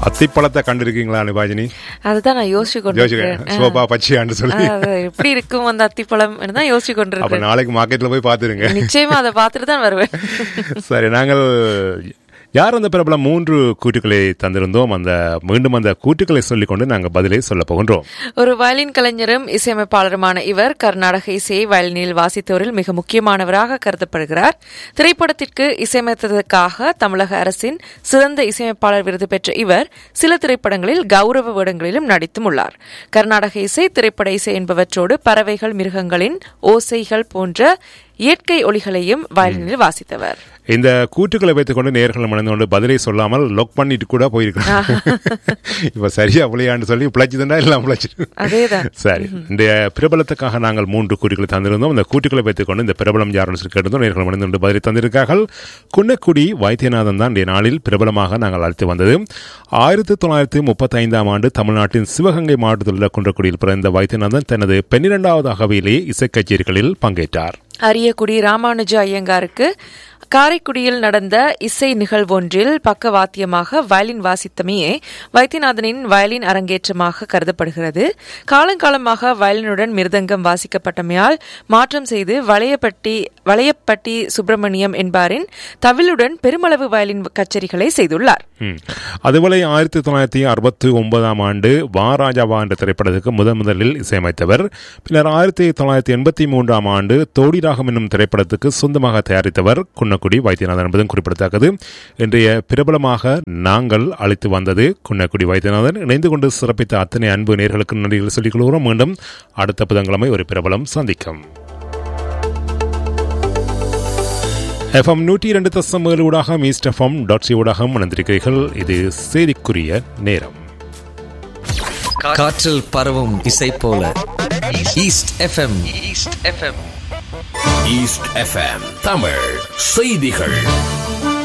அத்திப்பழத்தை கண்டிருக்கீங்களா நிபாஜினி அதுதான் நான் யோசிச்சு யோசிக்கிறேன் கொண்டிருக்கேன் சோபா பச்சையான்னு சொல்லி ஆ, அது எப்படி இருக்கும் அந்த அத்திப்பழம் தான் யோசிச்சு அப்ப கொண்டிருக்கேன் நாளைக்கு மார்க்கெட்ல போய் பாத்துருங்க நிச்சயமா அதை பார்த்துட்டு தான் வருவேன் சரி நாங்கள் யார் அந்த பிரபல மூன்று கூட்டுக்களை தந்திருந்தோம் அந்த மீண்டும் அந்த கூட்டுக்களை சொல்லிக்கொண்டு நாங்கள் பதிலை சொல்ல போகின்றோம் ஒரு வயலின் கலைஞரும் இசையமைப்பாளருமான இவர் கர்நாடக இசையை வயலினில் வாசித்தவரில் மிக முக்கியமானவராக கருதப்படுகிறார் திரைப்படத்திற்கு இசையமைத்ததற்காக தமிழக அரசின் சிறந்த இசையமைப்பாளர் விருது பெற்ற இவர் சில திரைப்படங்களில் கௌரவ வேடங்களிலும் நடித்தும் உள்ளார் கர்நாடக இசை திரைப்பட இசை என்பவற்றோடு பறவைகள் மிருகங்களின் ஓசைகள் போன்ற இயற்கை ஒளிகளையும் வயலினில் வாசித்தவர் இந்த கூட்டுக்களை வைத்துக்கொண்டு நேர்கள் மணந்து கொண்டு பதிலை சொல்லாமல் லொக் பண்ணிட்டு கூட போயிருக்கோம் இப்ப சரியா விளையாண்டு சொல்லி பிழைச்சதுண்டா எல்லாம் பிழைச்சிட்டு அதேதான் சரி இந்த பிரபலத்துக்காக நாங்கள் மூன்று கூட்டுகளை தந்திருந்தோம் இந்த கூட்டுகளை வைத்துக்கொண்டு இந்த பிரபலம் யாருன்னு சொல்லி கேட்டிருந்தோம் நேர்கள் மணிந்து கொண்டு பதிலை தந்திருக்கார்கள் குன்னக்குடி வைத்தியநாதன் தான் இந்த நாளில் பிரபலமாக நாங்கள் அழைத்து வந்தது ஆயிரத்தி தொள்ளாயிரத்தி முப்பத்தி ஐந்தாம் ஆண்டு தமிழ்நாட்டின் சிவகங்கை மாவட்டத்தில் உள்ள குன்றக்குடியில் பிறந்த வைத்தியநாதன் தனது பன்னிரெண்டாவது அகவையிலே இசைக் கச்சேரிகளில் பங்கேற்றார் அரியக்குடி ராமானுஜ ஐயங்காருக்கு காரைக்குடியில் நடந்த இசை நிகழ்வொன்றில் பக்கவாத்தியமாக வயலின் வாசித்தமையே வைத்தியநாதனின் வயலின் அரங்கேற்றமாக கருதப்படுகிறது காலங்காலமாக வயலினுடன் மிருதங்கம் வாசிக்கப்பட்டமையால் மாற்றம் செய்து வளையப்பட்டி வளையப்பட்டி சுப்பிரமணியம் என்பாரின் தவிலுடன் பெருமளவு வயலின் கச்சேரிகளை செய்துள்ளார் ம். அதுபோல ஆயிரத்தி தொள்ளாயிரத்தி அறுபத்தி ஒன்பதாம் ஆண்டு வா ராஜாவா என்ற திரைப்படத்துக்கு முதன் முதலில் இசையமைத்தவர் பின்னர் ஆயிரத்தி தொள்ளாயிரத்தி எண்பத்தி மூன்றாம் ஆண்டு தோடிராகம் என்னும் திரைப்படத்துக்கு சொந்தமாக தயாரித்தவர் குன்னக்குடி வைத்தியநாதன் என்பதும் குறிப்பிடத்தக்கது இன்றைய பிரபலமாக நாங்கள் அழைத்து வந்தது குன்னக்குடி வைத்தியநாதன் இணைந்து கொண்டு சிறப்பித்த அத்தனை அன்பு நேர்களுக்கு நன்றிகள் சொல்லிக் கொள்கிறோம் மீண்டும் அடுத்த புதன்கிழமை ஒரு பிரபலம் சந்திக்கும் எஃப்எம் நூற்றி இரண்டு தசம் ஏழு ஊடாக மீஸ்ட் எஃப்எம் டாட் சி ஊடாக இணைந்திருக்கிறீர்கள் இது செய்திக்குரிய நேரம் காற்றில் பரவும் இசை போல east FM east FM east FM Tamil செய்திகள்